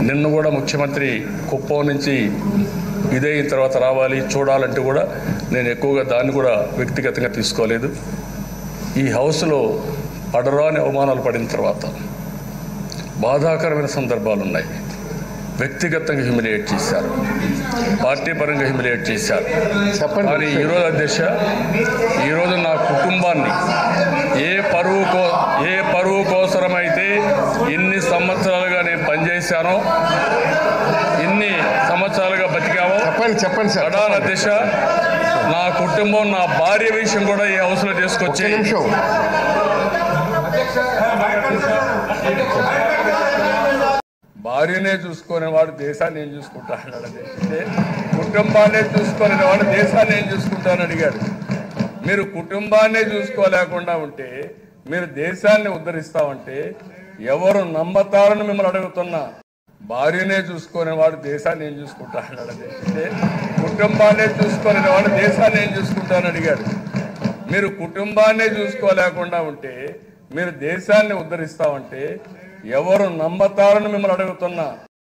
నిన్ను కూడా ముఖ్యమంత్రి కుప్పం నుంచి ఇదైన తర్వాత రావాలి చూడాలంటే కూడా నేను ఎక్కువగా దాన్ని కూడా వ్యక్తిగతంగా తీసుకోలేదు ఈ హౌస్లో పడరాని అవమానాలు పడిన తర్వాత బాధాకరమైన సందర్భాలు ఉన్నాయి వ్యక్తిగతంగా హ్యూమిలియేట్ చేశారు పార్టీ పరంగా హ్యూమిలియేట్ చేశారు చెప్పండి. కానీ ఈరోజు అధ్యక్ష ఈరోజు నా కుటుంబాన్ని ఏ పరువు కో ఏ పరువు కోసరమైతే ఇన్ని సంవత్సరాలుగా నేను పనిచేశానో ఇన్ని సంవత్సరాలుగా బతికామో చెప్పండి చెప్పండి సార్ ప్రధాన అధ్యక్ష నా కుటుంబం నా భార్య విషయం కూడా ఈ హౌస్లో ఒక్క తీసుకొచ్చి నిమిషం భార్యనే చూసుకునే వాడు దేశాన్ని ఏం చూసుకుంటాడు అంటే కుటుంబాన్నే చూసుకునే వాడు దేశాన్ని ఏం చూసుకుంటానని అడిగాడు మీరు కుటుంబాన్నే చూసుకోలేకుండా ఉంటే మీరు దేశాన్ని ఉద్ధరిస్తామంటే ఎవరు నమ్మతారని మిమ్మల్ని అడుగుతున్నా భార్యనే చూసుకునే వాడు దేశాన్ని ఏం చూసుకుంటాడు అంటే కుటుంబాన్నే చూసుకునే వాడు దేశాన్ని ఏం చూసుకుంటానని అడిగాడు మీరు కుటుంబాన్నే చూసుకోలేకుండా ఉంటే మీరు దేశాన్ని ఉద్ధరిస్తామంటే ఎవరు నమ్మతారని మిమ్మల్ని అడుగుతున్నా